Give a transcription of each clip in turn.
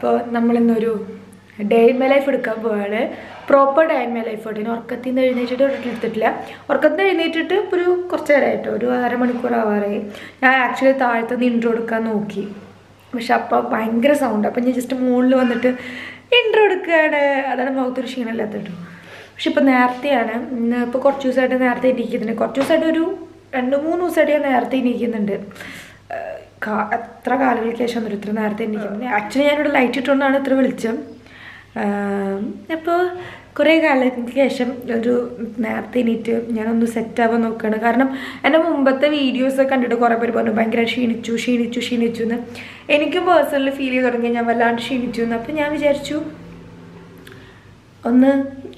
അപ്പോൾ നമ്മളിന്നൊരു day in my life എടുക്കാൻ പോവാണ് proper day in my life കേട്ടോ ഇനി ഉറക്കത്തിൽ നിന്ന് എഴുന്നേറ്റിട്ട് ഒരിക്കലും എടുത്തിട്ടില്ല ഉറക്കത്തിൽ നിന്ന് എഴുന്നേറ്റിട്ട് ഇപ്പോൾ ഒരു കുറച്ച് നേരമായിട്ടോ ഒരു അരമണിക്കൂർ ആവാറായി ഞാൻ ആക്ച്വലി താഴത്തെ നിന്ന് ഇൻട്രോ എടുക്കാൻ നോക്കി പക്ഷെ അപ്പോൾ ഭയങ്കര സൗണ്ട് അപ്പം ഞാൻ ജസ്റ്റ് മുകളിൽ വന്നിട്ട് ഇൻട്രോ എടുക്കുകയാണ് അതാണ് മുഖത്തൊരു ക്ഷീണമില്ലാത്ത കേട്ടോ പക്ഷെ ഇപ്പോൾ നേരത്തെയാണ് ഇന്ന് ഇപ്പോൾ കുറച്ച് ദിവസമായിട്ട് നേരത്തെ ഇരിക്കുന്നുണ്ട് കുറച്ച് ദിവസമായിട്ട് ഒരു രണ്ട് മൂന്ന് ദിവസമായിട്ട് ഞാൻ നേരത്തെ ഇരിക്കുന്നുണ്ട് ഏഹ് കാ- എത്ര കാലങ്ങൾക്ക് ശേഷം ഒന്നും ഇത്ര നേരത്തെ എണീക്കുന്നത് ആക്ച്വലി ഞാനിവിടെ ലൈറ്റ് ഇട്ടുകൊണ്ടാണ് ഇത്ര വെളിച്ചം അപ്പോൾ കുറേ കാലങ്ങൾക്ക് ശേഷം ഒരു നേരത്തെ എണീറ്റ് ഞാനൊന്ന് സെറ്റ് ആവാൻ നോക്കുകയാണ് കാരണം എൻ്റെ മുമ്പത്തെ വീഡിയോസ് കണ്ടിട്ട് കുറേ പേര് പറഞ്ഞു ഭയങ്കര ക്ഷീണിച്ചു ക്ഷീണിച്ചു ക്ഷീണിച്ചു എന്ന് എനിക്കും പേഴ്സണലി ഫീൽ ചെയ്ത് തുടങ്ങി ഞാൻ വല്ലാണ്ട് ക്ഷീണിച്ചു എന്ന് അപ്പോൾ ഞാൻ വിചാരിച്ചു ഒന്ന്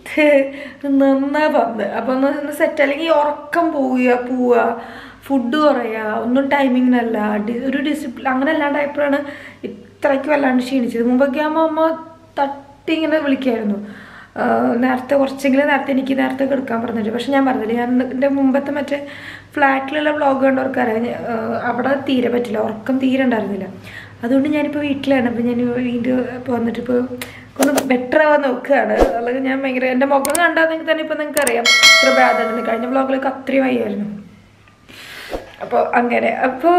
നന്നാ വന്ന് അപ്പം ഒന്ന് ഒന്ന് സെറ്റ് അല്ലെങ്കിൽ ഉറക്കം പോവുക പോവുക ഫുഡ് കുറയുക ഒന്നും ടൈമിങ്ങിനല്ല ഡി- ഒരു ഡിസിപ്ലിൻ അങ്ങനെ അല്ലാണ്ടായപ്പോഴാണ് ഇത്രയ്ക്ക് വല്ലാണ്ട് ക്ഷീണിച്ചത് മുമ്പൊക്കെ ആകുമ്പോൾ അമ്മ തട്ടി ഇങ്ങനെ വിളിക്കായിരുന്നു ആഹ് നേരത്തെ കുറച്ചെങ്കിലും നേരത്തെ എനിക്ക് നേരത്തെ കിടക്കാൻ പറഞ്ഞിട്ട് പക്ഷെ ഞാൻ പറഞ്ഞില്ല ഞാൻ എൻ്റെ മുമ്പത്തെ മറ്റേ ഫ്ലാറ്റിലുള്ള വ്ളോഗ് കണ്ടവർക്കറിയാം ഞാൻ, ആഹ് അവിടെ തീരെ പറ്റില്ല ഉറക്കം തീരെ ഉണ്ടായിരുന്നില്ല അതുകൊണ്ട് ഞാനിപ്പോൾ വീട്ടിലാണ് അപ്പോൾ ഞാൻ വീണ്ടും ഇപ്പോൾ വന്നിട്ട് ഇപ്പോൾ ഒന്ന് ബെറ്റർ ആവാൻ നോക്കുകയാണ് അല്ലെങ്കിൽ ഞാൻ ഭയങ്കര എൻ്റെ മുഖം കണ്ടാൽ നിങ്ങൾക്ക് തന്നെ ഇപ്പോൾ നിങ്ങൾക്ക് അറിയാം ഇത്ര ബാധാണെന്ന് കഴിഞ്ഞ വ്ളോഗിലൊക്കെ അത്രയും വയ്യായിരുന്നു അപ്പോൾ അങ്ങനെ അപ്പോൾ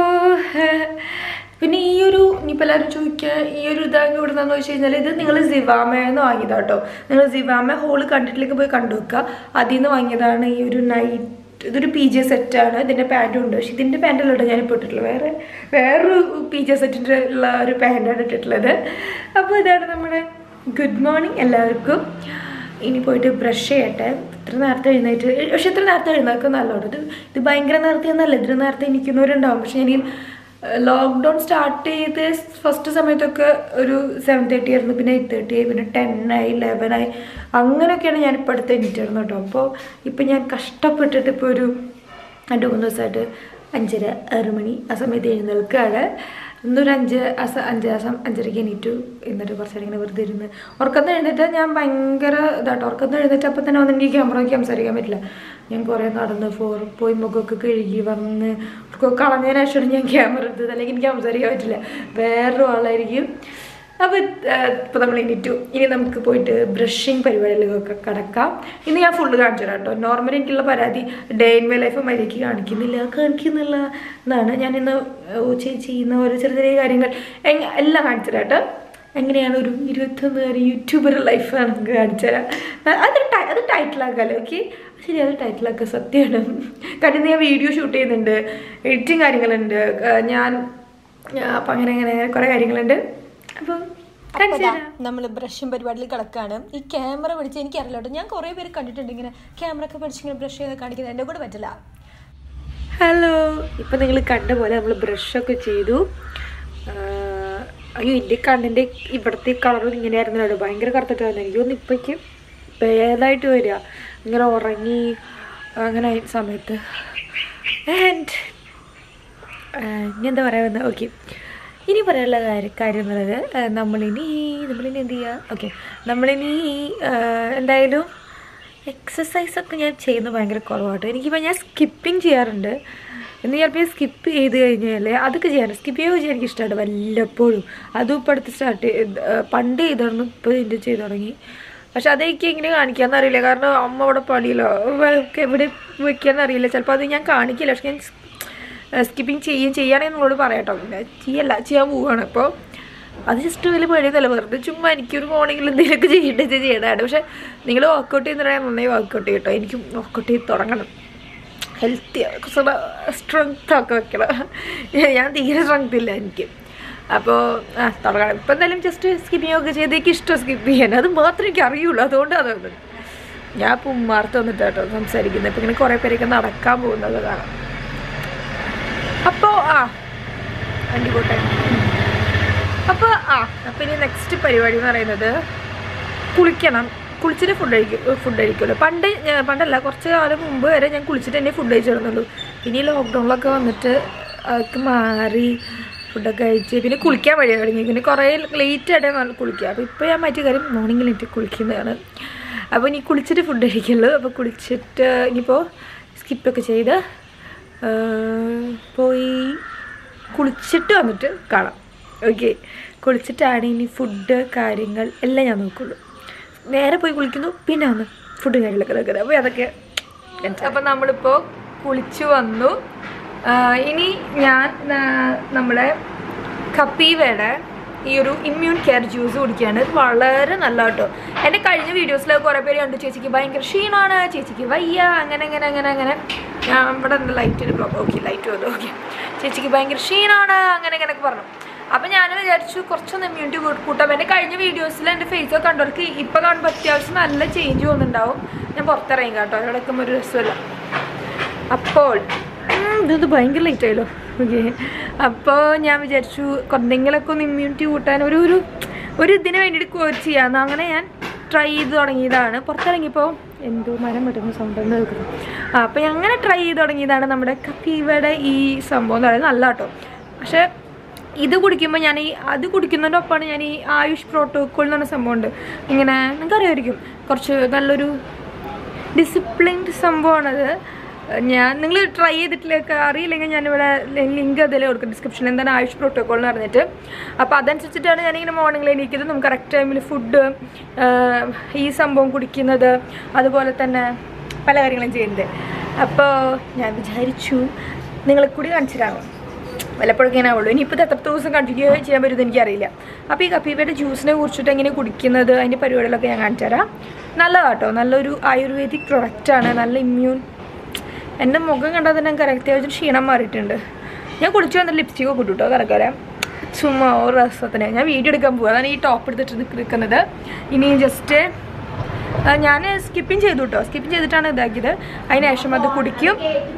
പിന്നെ ഈ ഒരു ഇനിയിപ്പോൾ എല്ലാവരും ചോദിക്കുക ഈ ഒരു ഇതാക്കി ഇവിടുന്ന് വെച്ച് കഴിഞ്ഞാൽ ഇത് നിങ്ങൾ സിവാമയെന്ന് വാങ്ങിയതാ കേട്ടോ നിങ്ങൾ സിവാമ ഹോള് കണ്ടിട്ടിലേക്ക് പോയി കണ്ടു വെക്കുക അതിൽ നിന്ന് വാങ്ങിയതാണ് ഈ ഒരു നൈറ്റ് ഇതൊരു പി ജെ സെറ്റാണ് ഇതിൻ്റെ പാൻറ്റും ഉണ്ട് പക്ഷെ ഇതിൻ്റെ പാൻറ്റല്ല കേട്ടോ ഞാനിപ്പോൾ ഇട്ടിട്ടുള്ളത് വേറെ വേറൊരു പി ജെ സെറ്റിൻ്റെ ഉള്ള ഒരു പാൻറ്റാണ് ഇട്ടിട്ടുള്ളത് അപ്പോൾ ഇതാണ് നമ്മുടെ ഗുഡ് മോർണിംഗ് എല്ലാവർക്കും ഇനി പോയിട്ട് ബ്രഷ് ചെയ്യട്ടെ ഇത്ര നേരത്തെ എഴുന്നേറ്റ് പക്ഷെ ഇത്ര നേരത്തെ എഴുന്നേൽക്കും നല്ലോണം ഇത് ഇത് ഭയങ്കര നേരത്തെ ഒന്നല്ല ഇത്ര നേരത്തെ എണീക്കുന്നവരുണ്ടാവും പക്ഷെ ഞാൻ ലോക്ക്ഡൗൺ സ്റ്റാർട്ട് ചെയ്ത് ഫസ്റ്റ് സമയത്തൊക്കെ ഒരു സെവൻ തേർട്ടി ആയിരുന്നു പിന്നെ എയ്റ്റ് തേർട്ടി ആയി പിന്നെ ടെൻ ആയി ലെവൻ ആയി അങ്ങനെയൊക്കെയാണ് ഞാൻ ഇപ്പോൾ അടുത്ത് എണീറ്റിരുന്നത് കേട്ടോ അപ്പോൾ ഇപ്പം ഞാൻ കഷ്ടപ്പെട്ടിട്ട് ഇപ്പോൾ ഒരു രണ്ട് മൂന്ന് ദിവസമായിട്ട് അഞ്ചര ആറ് മണി ആ സമയത്ത് എഴുന്നേൽക്കുകയാണ് ഇന്നൊരു അഞ്ച് ആ സ- അഞ്ച് ആ സം- അഞ്ചരയ്ക്ക് എണീറ്റു എന്നിട്ട് കുറച്ച് നേരം ഇങ്ങനെ വെറുതെ ഇരുന്ന് ഉറക്കത്ത് എഴുന്നേറ്റ് ഞാൻ ഭയങ്കര ഇതാട്ടോ ഉറക്കത്ത് എഴുന്നേറ്റ് അപ്പം തന്നെ വന്ന് എനിക്ക് ക്യാമറ നോക്കി സംസാരിക്കാൻ പറ്റില്ല ഞാൻ കുറേ നടന്ന് ഫോർ പോയി മുഖമൊക്കെ കഴുകി വന്ന് ഒക്കെ കളഞ്ഞതിന് ശേഷമാണ് ഞാൻ ക്യാമറ എടുത്തത് അല്ലെങ്കിൽ എനിക്ക് സംസാരിക്കാൻ പറ്റില്ല വേറൊരു ആളായിരിക്കും അപ്പോൾ ഇപ്പോൾ നമ്മൾ എണീറ്റു ഇനി നമുക്ക് പോയിട്ട് ബ്രഷിങ് പരിപാടികളിലൊക്കെ കിടക്കാം ഇന്ന് ഞാൻ ഫുള്ള് കാണിച്ചു തരാം കേട്ടോ നോർമലി എനിക്കുള്ള പരാതി ഡേ ഇൻ മൈ ലൈഫ് മര്യാദയ്ക്ക് കാണിക്കുന്നില്ല കാണിക്കുന്നില്ല എന്നാണ് ഞാൻ ഇന്ന് ചേച്ചി ചെയ്യുന്ന ഓരോ ചെറിയ ചെറിയ കാര്യങ്ങൾ എങ് എല്ലാം കാണിച്ചു തരാം കേട്ടോ എങ്ങനെയാണ് ഒരു ഇരുപത്തൊന്നുകാരി യൂട്യൂബർ ലൈഫ് നമുക്ക് കാണിച്ചു തരാം അത് ടൈ- അത് ടൈറ്റിലാക്കാമല്ലോ ഓക്കെ ശരി അത് ടൈറ്റിലാക്കുക സത്യമാണ് കാരണം ഇന്ന് ഞാൻ വീഡിയോ ഷൂട്ട് ചെയ്യുന്നുണ്ട് എഡിറ്റിങ് കാര്യങ്ങളുണ്ട് ആ, ഞാൻ അപ്പം അങ്ങനെ അങ്ങനെ കുറേ കാര്യങ്ങളുണ്ട് അപ്പം കാണിച്ചു തരാം നമ്മൾ ബ്രഷും പരിപാടിയിൽ കിടക്കാണ് ഈ ക്യാമറ പിടിച്ച് എനിക്ക് അറിയില്ല കേട്ടോ ഞാൻ കുറേ പേര് കണ്ടിട്ടുണ്ട് ഇങ്ങനെ ക്യാമറ ഒക്കെ പിടിച്ച് ഇങ്ങനെ ബ്രഷ് ചെയ്ത് കാണിക്കുന്നത് എൻ്റെ കൂടെ പറ്റില്ല ഹലോ ഇപ്പം നിങ്ങൾ കണ്ട പോലെ നമ്മൾ ബ്രഷൊക്കെ ചെയ്തു ആഹ് അയ്യോ എൻ്റെ കണ്ണിൻ്റെ ഇവിടുത്തെ കളറും ഇങ്ങനെയായിരുന്നല്ലോ ഭയങ്കര കറുത്തിട്ടായിരുന്നു എനിക്ക് തോന്നുന്നു ഇപ്പോഴേക്ക് ഭേദമായിട്ട് വരിക ഇങ്ങനെ ഉറങ്ങി അങ്ങനെ ആയ സമയത്ത് ആൻഡ് ഇനി എന്താ പറയാൻ വന്നത് ഓക്കെ ഇനി പറയാനുള്ള കാര്യം കാര്യം എന്നുള്ളത് ആ, നമ്മളിനി നമ്മളിനി എന്ത് ചെയ്യുക ഓക്കെ നമ്മളിനി ആ, എന്തായാലും എക്സസൈസ് ഒക്കെ ഞാൻ ചെയ്യുന്നത് ഭയങ്കര കുറവാട്ടോ എനിക്കിപ്പോൾ ഞാൻ സ്കിപ്പിംഗ് ചെയ്യാറുണ്ട് എന്ന് ചിലപ്പോൾ സ്കിപ്പ് ചെയ്ത് കഴിഞ്ഞാൽ അതൊക്കെ ചെയ്യാറുണ്ട് സ്കിപ്പ് ചെയ്യുക ചെയ്യാൻ എനിക്ക് ഇഷ്ടമാണ് വല്ലപ്പോഴും അതും ഇപ്പോൾ അടുത്ത് സ്റ്റാർട്ട് പണ്ട് ചെയ്തായിരുന്നു ഇപ്പോൾ ഇതിൻ്റെ ചെയ്ത് തുടങ്ങി പക്ഷെ അതെനിക്ക് എങ്ങനെ കാണിക്കാമെന്ന് അറിയില്ല കാരണം അമ്മ അവിടെ പണിയിലോ ഒക്കെ എവിടെ വെക്കാന്ന് അറിയില്ല ചിലപ്പോൾ അത് ഞാൻ കാണിക്കില്ല പക്ഷെ ഞാൻ സ്കിപ്പിംഗ് ചെയ്യും ചെയ്യുകയാണെങ്കിൽ നിങ്ങളോട് പറയാട്ടോ പിന്നെ ചെയ്യല്ല ചെയ്യാൻ പോവുകയാണ് അപ്പോൾ അത് ജസ്റ്റ് വലിയ പേടിയൊന്നുമല്ല വെറുതെ ചുമ്മാ എനിക്കൊരു മോർണിംഗിൽ എന്തെങ്കിലുമൊക്കെ ചെയ്യേണ്ടത് ചെയ്യണതാണ് പക്ഷെ നിങ്ങൾ വർക്കൗട്ട് ചെയ്യുന്നതിനാണ് നന്നായി വർക്കൗട്ട് ചെയ്യട്ടോ എനിക്ക് വർക്കൗട്ട് ചെയ്ത് തുടങ്ങണം ഹെൽത്തി കുറച്ചുകൂടെ സ്ട്രെങ്ത് ഒക്കെ വെക്കണം ഞാൻ തീരെ സ്ട്രെങ്ത് ഇല്ല എനിക്ക് അപ്പോൾ ആ തുടങ്ങണം ഇപ്പം എന്തായാലും ജസ്റ്റ് സ്കിപ്പിംഗ് ഒക്കെ ചെയ്ത് എനിക്ക് ഇഷ്ടം സ്കിപ്പ് ചെയ്യാൻ അത് മാത്രമേ എനിക്ക് അറിയുള്ളൂ അതുകൊണ്ട് അതാണ് ഞാൻ ഇപ്പം ഉമ്മാർത്ത് വന്നിട്ട് കേട്ടോ സംസാരിക്കുന്നത് ഇപ്പം ഇങ്ങനെ കുറേ പേരൊക്കെ നടക്കാൻ പോകുന്നത് കാണാം അപ്പോൾ ആ വണ്ടി പോട്ടെ അപ്പോൾ ആ അപ്പോൾ ഇനി നെക്സ്റ്റ് പരിപാടി എന്ന് പറയുന്നത് കുളിക്കണം കുളിച്ചിട്ട് ഫുഡ് കഴിക്കും ഫുഡ് കഴിക്കുമല്ലോ പണ്ട് ഞാൻ പണ്ടല്ല കുറച്ച് കാലം മുമ്പ് വരെ ഞാൻ കുളിച്ചിട്ട് തന്നെ ഫുഡ് കഴിച്ചിരുന്നുള്ളൂ പിന്നെ ഈ ലോക്ക്ഡൗണിലൊക്കെ വന്നിട്ട് അതൊക്കെ മാറി ഫുഡൊക്കെ കഴിച്ച് പിന്നെ കുളിക്കാൻ വഴി തുടങ്ങി പിന്നെ കുറേ ലേറ്റ് ആയിട്ടേ നല്ല കുളിക്കുക അപ്പോൾ ഇപ്പോൾ ഞാൻ മാറ്റിയ കാര്യം മോർണിംഗിൽ എനിക്ക് കുളിക്കുന്നതാണ് അപ്പോൾ ഇനി കുളിച്ചിട്ട് ഫുഡ് കഴിക്കുള്ളൂ അപ്പോൾ കുളിച്ചിട്ട് ഇനിയിപ്പോൾ സ്കിപ്പൊക്കെ ചെയ്ത് ആ, പോയി കുളിച്ചിട്ട് വന്നിട്ട് കാണാം ഓക്കെ കുളിച്ചിട്ടാണ് ഇനി ഫുഡ് കാര്യങ്ങൾ എല്ലാം ഞാൻ നോക്കുള്ളൂ നേരെ പോയി കുളിക്കുന്നു പിന്നെ വന്ന് ഫുഡ് കാര്യങ്ങളൊക്കെ നോക്കുന്നത് അപ്പോൾ അതൊക്കെ അപ്പോൾ നമ്മളിപ്പോൾ കുളിച്ചു വന്നു ആ, ഇനി ഞാൻ ആ, നമ്മളെ കപ്പീവയുടെ ഈ ഒരു ഇമ്മ്യൂൺ കെയർ ജ്യൂസ് കുടിക്കുകയാണ് ഇത് വളരെ നല്ല കേട്ടോ എൻ്റെ കഴിഞ്ഞ വീഡിയോസിൽ കുറേ പേര് കണ്ടു ചേച്ചിക്ക് ഭയങ്കര ക്ഷീണമാണ് ചേച്ചിക്ക് വയ്യ അങ്ങനെ അങ്ങനെ അങ്ങനെ അങ്ങനെ ഞാൻ ഇവിടെ എന്താ ലൈറ്റ് ബ്ലോക്ക് ഓക്കെ ലൈറ്റ് വന്നു ഓക്കെ ചേച്ചിക്ക് ഭയങ്കര ക്ഷീണമാണ് അങ്ങനെ അങ്ങനെയൊക്കെ പറഞ്ഞു അപ്പം ഞാൻ വിചാരിച്ചു കുറച്ചൊന്ന് ഇമ്മ്യൂണിറ്റി കൂട്ടാം എൻ്റെ കഴിഞ്ഞ വീഡിയോസിൽ എൻ്റെ ഫേസൊക്കെ കണ്ടവർക്ക് ഇപ്പോൾ കാണുമ്പോൾ അത്യാവശ്യം നല്ല ചേഞ്ച് തോന്നുന്നുണ്ടാവും ഞാൻ പുറത്തിറങ്ങി കേട്ടോ അവിടെ ഒരു രസമല്ല അപ്പോൾ ഉം, ഇത് ഭയങ്കര ലേറ്റ് ആയല്ലോ ഓക്കെ അപ്പോൾ ഞാൻ വിചാരിച്ചു എന്തെങ്കിലുമൊക്കെ ഒന്ന് ഇമ്മ്യൂണിറ്റി കൂട്ടാൻ ഒരു ഒരു ഒരു ഇതിന് വേണ്ടിയിട്ട് കോച്ച് ചെയ്യാമെന്ന് അങ്ങനെ ഞാൻ ട്രൈ ചെയ്ത് തുടങ്ങിയതാണ് പുറത്തിറങ്ങിയപ്പോൾ എന്തോ മരം വെട്ടുന്ന സൗണ്ട് എന്ന് കേൾക്കുന്നു ആ അപ്പോൾ ഞാൻ അങ്ങനെ ട്രൈ ചെയ്ത് തുടങ്ങിയതാണ് നമ്മുടെ കപ്പീവയുടെ ഈ സംഭവം എന്ന് പറയുന്നത് നല്ല കേട്ടോ പക്ഷേ ഇത് കുടിക്കുമ്പോൾ ഞാൻ ഈ അത് കുടിക്കുന്നതിൻ്റെ ഒപ്പമാണ് ഞാൻ ഈ ആയുഷ് പ്രോട്ടോക്കോൾ എന്ന് പറഞ്ഞ സംഭവമുണ്ട് ഇങ്ങനെ നിങ്ങൾക്കറിയാമായിരിക്കും കുറച്ച് നല്ലൊരു ഡിസിപ്ലിൻഡ് സംഭവമാണത് ഞാൻ നിങ്ങൾ ട്രൈ ചെയ്തിട്ടിലേക്ക് അറിയില്ലെങ്കിൽ ഞാനിവിടെ ലിങ്ക് അതിൽ കൊടുക്കും ഡിസ്ക്രിപ്ഷനിൽ എന്താണ് ആയുഷ് പ്രോട്ടോക്കോൾ എന്ന് പറഞ്ഞിട്ട് അപ്പോൾ അതനുസരിച്ചിട്ടാണ് ഞാനിങ്ങനെ മോർണിംഗിൽ എണീക്കുന്നത് നമുക്ക് കറക്റ്റ് ടൈമിൽ ഫുഡ് ഈ സംഭവം കുടിക്കുന്നത് അതുപോലെ തന്നെ പല കാര്യങ്ങളും ചെയ്യുന്നത് അപ്പോൾ ഞാൻ വിചാരിച്ചു നിങ്ങളെ കൂടി കാണിച്ചിട്ടാകും വല്ലപ്പോഴൊക്കെ ഇങ്ങനെ ആവുള്ളൂ ഇനിയിപ്പോൾ ഇത് എത്ര ദിവസം കണ്ടിന്യൂ ചെയ്യാൻ പറ്റുമെന്ന് എനിക്കറിയില്ല അപ്പോൾ ഈ കപ്പീബയുടെ ജ്യൂസിനെ കുറിച്ചിട്ട് എങ്ങനെ കുടിക്കുന്നത് അതിൻ്റെ പരിപാടികളൊക്കെ ഞാൻ കാണിച്ചു തരാം നല്ലതാട്ടോ നല്ലൊരു ആയുർവേദിക് പ്രൊഡക്റ്റാണ് നല്ല ഇമ്മ്യൂൺ എൻ്റെ മുഖം കണ്ടാൽ തന്നെ എനിക്ക് അത്യാവശ്യം ക്ഷീണം മാറിയിട്ടുണ്ട് ഞാൻ കുടിച്ചു വന്ന ലിപ്സ്റ്റിക്ക് ഒക്കെ കിട്ടും കറക്കരാം ചുമ്മാ ഒരു രസത്തിന് ഞാൻ വീഡിയോ എടുക്കാൻ പോകുക അതാണ് ഈ ടോപ്പ് എടുത്തിട്ട് നിൽക്കുന്നത് ഇനി ജസ്റ്റ് ഞാൻ സ്കിപ്പിങ് ചെയ്തു കേട്ടോ സ്കിപ്പിങ് ചെയ്തിട്ടാണ് ഇതാക്കിയത് അതിന് ശേഷം അത് കുടിക്കും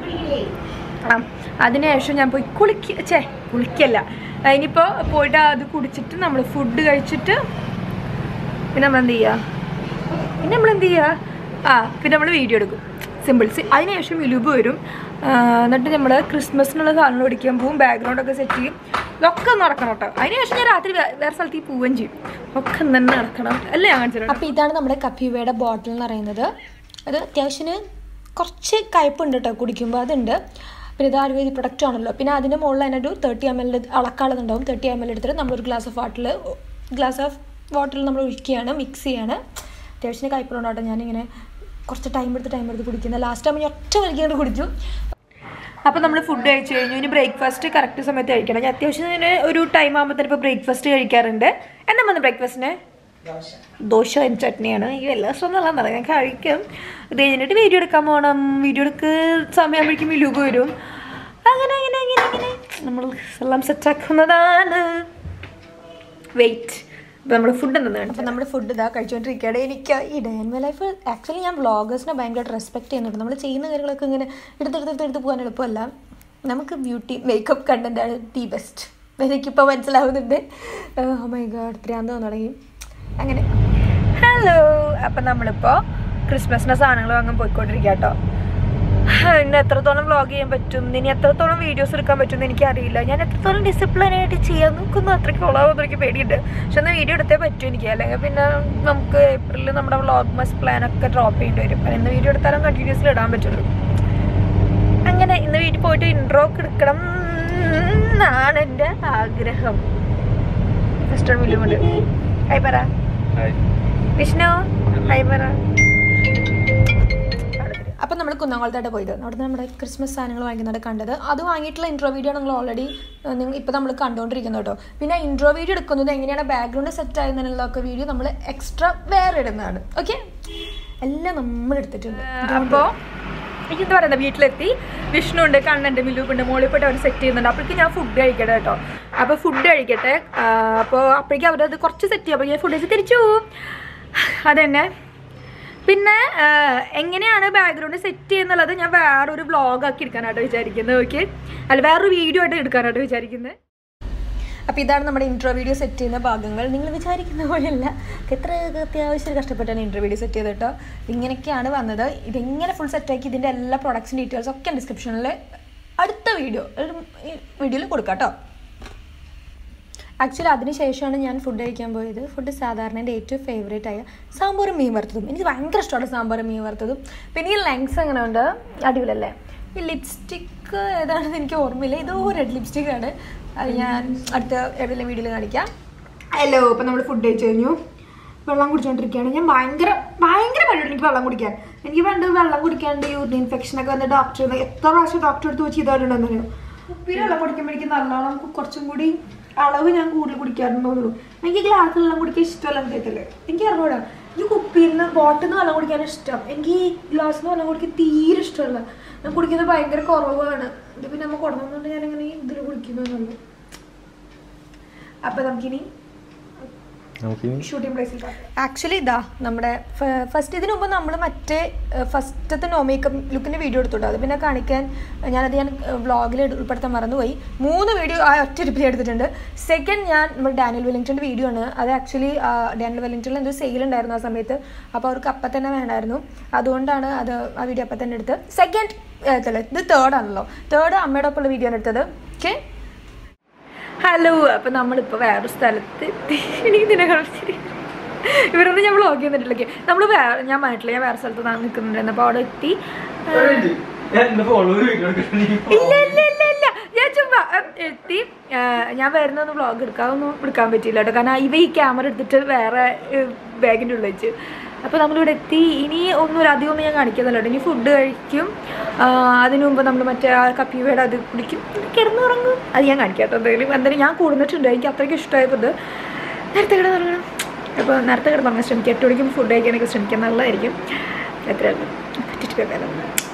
ആ അതിനുശേഷം ഞാൻ പോയി കുളിക്ക ചേ കുളിക്കല്ല ഇനിയിപ്പോൾ പോയിട്ട് അത് കുടിച്ചിട്ട് നമ്മൾ ഫുഡ് കഴിച്ചിട്ട് പിന്നെ നമ്മൾ എന്ത് ചെയ്യുക പിന്നെ നമ്മൾ എന്ത് ചെയ്യുക ആ പിന്നെ നമ്മൾ വീഡിയോ എടുക്കും സിമ്പിൾസ് അതിനുശേഷം വിലുബ് വരും ആ, എന്നിട്ട് നമ്മൾ ക്രിസ്മസിനുള്ള സാധനങ്ങൾ പിടിക്കാൻ പോകും ബാക്ക്ഗ്രൗണ്ടൊക്കെ സെറ്റ് ചെയ്യും ഇതൊക്കെ ഒന്ന് നടക്കണം കേട്ടോ അതിനുശേഷം ഞാൻ രാത്രി വേ- വേറെ സ്ഥലത്തേക്ക് പോവുകയും ചെയ്യും ഒക്കെ തന്നെ നടക്കണം അല്ലേ ഞാൻ കാണിച്ചു അപ്പോൾ ഇതാണ് നമ്മുടെ കപ്പിവയുടെ ബോട്ടിൽ എന്ന് പറയുന്നത് അത് അത്യാവശ്യത്തിന് കുറച്ച് കയ്പുണ്ട് കേട്ടോ കുടിക്കുമ്പോൾ അതുണ്ട് പിന്നെ ഇത് ആയുർവേദിക് പ്രൊഡക്റ്റ് ആണല്ലോ പിന്നെ അതിൻ്റെ മുകളിൽ തന്നെ ഒരു തേർട്ടി എം എൽ അളക്കാളുന്നുണ്ടാവും തേർട്ടി എം എൽ എടുത്തിട്ട് നമ്മളൊരു ഗ്ലാസ് ഓഫ് വാട്ടറിൽ ഗ്ലാസ് ഓഫ് വാട്ടറിൽ നമ്മൾ ഒഴിക്കുകയാണ് മിക്സ് ചെയ്യാണ് അത്യാവശ്യത്തിന് കയ്പുണ്ട് കേട്ടോ ഞാനിങ്ങനെ കുറച്ച് ടൈം എടുത്ത് ടൈം എടുത്ത് കുടിക്കുന്നത് ലാസ്റ്റ് ആകുമ്പോൾ ഞാൻ ഒറ്റ വലിക്കൊണ്ട് കുടിച്ചു അപ്പോൾ നമ്മൾ ഫുഡ് കഴിച്ചു കഴിഞ്ഞു ഇനി ബ്രേക്ക്ഫാസ്റ്റ് കറക്റ്റ് സമയത്ത് കഴിക്കണം ഞാൻ അത്യാവശ്യം ഇതിന് ഒരു ടൈം ആകുമ്പോഴത്തേന് ഇപ്പോൾ ബ്രേക്ക്ഫാസ്റ്റ് കഴിക്കാറുണ്ട് എന്താ വന്ന് ബ്രേക്ക്ഫാസ്റ്റിന് ദോശ ചട്നിയാണ് ഈ എല്ലാ ദിവസവും നല്ല ഞാൻ കഴിക്കും ഇത് കഴിഞ്ഞിട്ട് വീഡിയോ എടുക്കാൻ പോകണം വീഡിയോ എടുക്ക് സമയമാകുമ്പോഴേക്കും വിലൂപ് വരും അങ്ങനെ അങ്ങനെ അങ്ങനെ അങ്ങനെ നമ്മൾ എല്ലാം സെറ്റാക്കുന്നതാണ് വെയിറ്റ് അപ്പോൾ നമ്മൾ ഫുഡ് എന്തെന്ന് കാണിച്ചു അപ്പോൾ നമ്മൾ ഫുഡ് ഇതാ കഴിച്ചുകൊണ്ടിരിക്കുകയാണ് എനിക്ക് ഈ day in my life actually ഞാൻ വ്ളോഗേഴ്സിനെ ഭയങ്കരമായിട്ട് റെസ്പെക്ട് ചെയ്യുന്നുണ്ട് നമ്മൾ ചെയ്യുന്ന കാര്യങ്ങളൊക്കെ ഇങ്ങനെ എടുത്തെടുത്ത് എടുത്ത് പോകാൻ എളുപ്പമല്ല നമുക്ക് ബ്യൂട്ടി മേക്കപ്പ് കണ്ടന്റ് ആണ് ദി ബെസ്റ്റ് എനിക്കിപ്പോൾ മനസ്സിലാവുന്നുണ്ട് ഓ മൈ ഗാഡ് ഭ്രാന്ത് വന്നു തുടങ്ങി അങ്ങനെ ഹലോ അപ്പം നമ്മളിപ്പോൾ ക്രിസ്മസിൻ്റെ സാധനങ്ങൾ വാങ്ങാൻ പോയിക്കൊണ്ടിരിക്കുക കേട്ടോ ഇനി എത്രത്തോളം വ്ളോഗ് ചെയ്യാൻ പറ്റും ഇനി എത്രത്തോളം വീഡിയോസ് എടുക്കാൻ പറ്റും എന്ന് എനിക്കറിയില്ല ഞാൻ എത്രത്തോളം ഡിസിപ്ലിൻ ആയിട്ട് ചെയ്യാൻ നോക്കുന്നു അത്രയ്ക്ക് കൊള്ളാമെന്ന് എനിക്ക് പേടിയുണ്ട് പക്ഷെ ഒന്ന് വീഡിയോ എടുത്തേ പറ്റൂ എനിക്ക് അല്ലെങ്കിൽ പിന്നെ നമുക്ക് ഏപ്രിലിൽ നമ്മുടെ വ്ളോഗ് മസ് പ്ലാൻ ഒക്കെ ഡ്രോപ്പ് ചെയ്യേണ്ടി വരും അപ്പം ഇന്ന് വീഡിയോ എടുത്താലും കണ്ടിന്യൂസ്ലി ഇടാൻ പറ്റുള്ളൂ അങ്ങനെ ഇന്ന് വീട്ടിൽ പോയിട്ട് ഇൻട്രോ ഒക്കെ എടുക്കണം എന്നാണ് എൻ്റെ ആഗ്രഹം മിസ്റ്റർ വില്ലുമുണ്ട് ഹൈ പറ വിഷ്ണു ഹൈ പറ അപ്പം നമ്മൾ കുന്നംകുളത്തായിട്ട് പോയത് അവിടുന്ന് നമ്മുടെ ക്രിസ്മസ് സാധനങ്ങൾ വാങ്ങിക്കുന്നത് കണ്ടത് അത് വാങ്ങിയിട്ടുള്ള ഇൻട്രോ വീഡിയോ നിങ്ങൾ ഓൾറെഡി നിങ്ങൾ ഇപ്പോൾ നമ്മൾ കണ്ടുകൊണ്ടിരിക്കുന്നത് കേട്ടോ പിന്നെ ഇൻട്രോ വീഡിയോ എടുക്കുന്നത് എങ്ങനെയാണ് ബാക്ക്ഗ്രൗണ്ട് സെറ്റ് ആയതിനുള്ളതൊക്കെ വീഡിയോ നമ്മൾ എക്സ്ട്രാ വേറെ ഇടുന്നതാണ് ഓക്കെ എല്ലാം നമ്മൾ എടുത്തിട്ടുണ്ട് അപ്പോൾ എനിക്കെന്താ പറയുന്നത് വീട്ടിലെത്തി വിഷ്ണു ഉണ്ട് കണ്ണുണ്ട് മിലൂപ്പുണ്ട് മോളിൽ പോയിട്ട് അവർ സെറ്റ് ചെയ്യുന്നുണ്ട് അപ്പോഴേക്ക് ഞാൻ ഫുഡ് കഴിക്കട്ടെ കേട്ടോ അപ്പോൾ ഫുഡ് കഴിക്കട്ടെ അപ്പോൾ അപ്പോഴേക്കും അവരത് കുറച്ച് സെറ്റ് ചെയ്യും അപ്പോൾ ഞാൻ ഫുഡ് കഴിച്ച് തിരിച്ചു പോവും അതന്നെ പിന്നെ ആ, എങ്ങനെയാണ് ബാക്ക്ഗ്രൗണ്ട് സെറ്റ് ചെയ്യുന്നുള്ളത് ഞാൻ വേറൊരു വ്ളോഗാക്കി എടുക്കാനായിട്ട് വിചാരിക്കുന്നത് ഓക്കെ അല്ല വേറൊരു വീഡിയോ ആയിട്ട് എടുക്കാനായിട്ട് വിചാരിക്കുന്നത് അപ്പോൾ ഇതാണ് നമ്മുടെ ഇൻട്രോ വീഡിയോ സെറ്റ് ചെയ്യുന്ന ഭാഗങ്ങൾ നിങ്ങൾ വിചാരിക്കുന്ന പോലെയല്ല എത്ര അത്യാവശ്യം കഷ്ടപ്പെട്ടാണ് ഇൻട്രോ വീഡിയോ സെറ്റ് ചെയ്ത് കേട്ടോ ഇങ്ങനെയൊക്കെയാണ് വന്നത് ഇതെങ്ങനെ ഫുൾ സെറ്റാക്കി ഇതിൻ്റെ എല്ലാ പ്രൊഡക്ട്സിൻ്റെ ഡീറ്റെയിൽസ് ഒക്കെ ഡിസ്ക്രിപ്ഷനിൽ അടുത്ത വീഡിയോ വീഡിയോയിൽ കൊടുക്കാം കേട്ടോ ആക്ച്വലി അതിന് ശേഷമാണ് ഞാൻ ഫുഡ് കഴിക്കാൻ പോയത് ഫുഡ് സാധാരണ എൻ്റെ ഏറ്റവും ഫേവറേറ്റ് ആയ സാമ്പാറും മീൻ വറുത്തതും എനിക്ക് ഭയങ്കര ഇഷ്ടമാണ് സാമ്പാറും മീൻ വറുത്തതും പിന്നെ ഈ ലെങ്സ് എങ്ങനെ ഉണ്ട് അടിപൊളിയല്ലേ ഈ ലിപ്സ്റ്റിക്ക് ഏതാണെന്ന് എനിക്ക് ഓർമ്മയില്ല ഇതോ റെഡ് ലിപ്സ്റ്റിക് ആണ് അത് ഞാൻ അടുത്ത എവിടെയെങ്കിലും വീഡിയോയിൽ കാണിക്കാം ഹലോ ഇപ്പം നമ്മൾ ഫുഡ് കഴിച്ചു കഴിഞ്ഞു വെള്ളം കുടിച്ചോണ്ടിരിക്കുകയാണ് ഞാൻ ഭയങ്കര ഭയങ്കര മടിയുണ്ട് എനിക്ക് വെള്ളം കുടിക്കാൻ എനിക്ക് പണ്ട് വെള്ളം കുടിക്കാണ്ട് യൂറിൻ ഇൻഫെക്ഷൻ ഒക്കെ വന്ന് ഡോക്ടർ എത്ര പ്രാവശ്യം ഡോക്ടർ അടുത്ത് വെച്ച് ചെയ്തിട്ടുണ്ടെന്നു ഉപ്പിൽ വെള്ളം കുടിക്കുമ്പോഴേക്കും നല്ലോണം കുറച്ചും കൂടി അളവ് ഞാൻ കൂടുതൽ കുടിക്കാറുണ്ടോന്നുള്ളൂ എനിക്ക് ഗ്ലാസ്സിൽ വെള്ളം കുടിക്കാൻ ഇഷ്ടമല്ല എന്തെങ്കിലും എനിക്ക് അറിഞ്ഞൂടാ എനിക്ക് കുപ്പിയിൽ നിന്ന് ബോട്ടിൽ നിന്ന് വെള്ളം കുടിക്കാൻ ഇഷ്ടം എനിക്ക് ഈ ഗ്ലാസ്സിൽ നിന്ന് വെള്ളം കുടിക്കാൻ തീരെ ഇഷ്ടമല്ല ഞാൻ കുടിക്കുന്നത് ഭയങ്കര കുറവാണ് ഇത് പിന്നെ നമ്മൾ കൊടുക്കുന്നുണ്ട് ഞാനിങ്ങനെ ഇതിൽ കുടിക്കുന്നുള്ളൂ അപ്പൊ നമുക്കിനി നമുക്കിനി ഷൂട്ടിംഗ് പ്ലേസിൽ കാണാം ആക്ച്വലി ഇതാ നമ്മുടെ ഫസ്റ്റ് ഇതിനു മുമ്പ് നമ്മൾ മറ്റേ ഫസ്റ്റത്തെ നോ മേക്കപ്പ് ലുക്കിൻ്റെ വീഡിയോ എടുത്തിട്ടുണ്ട് അത് പിന്നെ കാണിക്കാൻ ഞാനത് ഞാൻ വ്ളോഗിൽ ഉൾപ്പെടുത്താൻ മറന്നുപോയി മൂന്ന് വീഡിയോ ആ ഒറ്റ ട്രിപ്പിൽ എടുത്തിട്ടുണ്ട് സെക്കൻഡ് ഞാൻ നമ്മുടെ ഡാനിയൽ വെല്ലിംഗ്ടൻ്റെ വീഡിയോ ആണ് അത് ആക്ച്വലി ഡാനിയൽ വെല്ലിംഗ്ടണിൽ എന്തോ സെയിൽ ഉണ്ടായിരുന്നു ആ സമയത്ത് അപ്പോൾ അവർക്ക് അപ്പം തന്നെ വേണമായിരുന്നു അതുകൊണ്ടാണ് അത് ആ വീഡിയോ അപ്പം തന്നെ എടുത്ത് സെക്കൻഡ് ഇത് തേർഡ് ആണല്ലോ തേർഡ് അമ്മയുടെ ഒപ്പമുള്ള വീഡിയോ ആണ് എടുത്തത് ഓക്കെ ഹലോ അപ്പം നമ്മളിപ്പോൾ വേറൊരു സ്ഥലത്ത് എത്തി. എനിക്ക് ഇതിനെ കളിച്ചിട്ട് ഇവരൊന്നും ഞാൻ വ്ളോഗ് ചെയ്യുന്നിട്ടില്ല നമ്മൾ വേറെ ഞാൻ പറഞ്ഞിട്ടില്ല ഞാൻ വേറെ സ്ഥലത്ത് നിന്നാണ് നിൽക്കുന്നുണ്ടായിരുന്നു അപ്പോൾ അവിടെ എത്തി ഇല്ല ഇല്ല ഇല്ല ഇല്ല ഞാൻ ചുമ്മാ ഉം, എത്തി ആ, ഞാൻ വരുന്നൊന്ന് വ്ളോഗ് എടുക്കാതൊന്നും എടുക്കാൻ പറ്റിയില്ല കേട്ടോ കാരണം ഇവ ഈ ക്യാമറ എടുത്തിട്ട് വേറെ ബാഗിൻ്റെ ഉള്ളിൽ വെച്ച് അപ്പോൾ നമ്മളിവിടെ എത്തി ഇനി ഒന്നും ഒരു അധികം ഒന്നും ഞാൻ കാണിക്കുന്നില്ല കേട്ടോ ഇനി ഫുഡ് കഴിക്കും ആ, അതിനു മുമ്പ് നമ്മൾ മറ്റേ ആ കപ്പിയുടെ അത് കുടിക്കും പിന്നെ കിടന്നുറങ്ങും അത് ഞാൻ കാണിക്കാം കേട്ടോ എന്തായാലും എന്തായാലും ഞാൻ കൂടുന്നിട്ടുണ്ട് എനിക്ക് അത്രയ്ക്ക് ഇഷ്ടമായപ്പോൾ ഇത് നേരത്തെ കിടന്നുറങ്ങണം അപ്പോൾ നേരത്തെ കിടന്നുറങ്ങാൻ ശ്രമിക്കുക എട്ട് മണിക്കും ഫുഡ് കഴിക്കാനൊക്കെ ശ്രമിക്കാൻ നല്ലതായിരിക്കും എത്രയാണ് പറ്റിയിട്ട്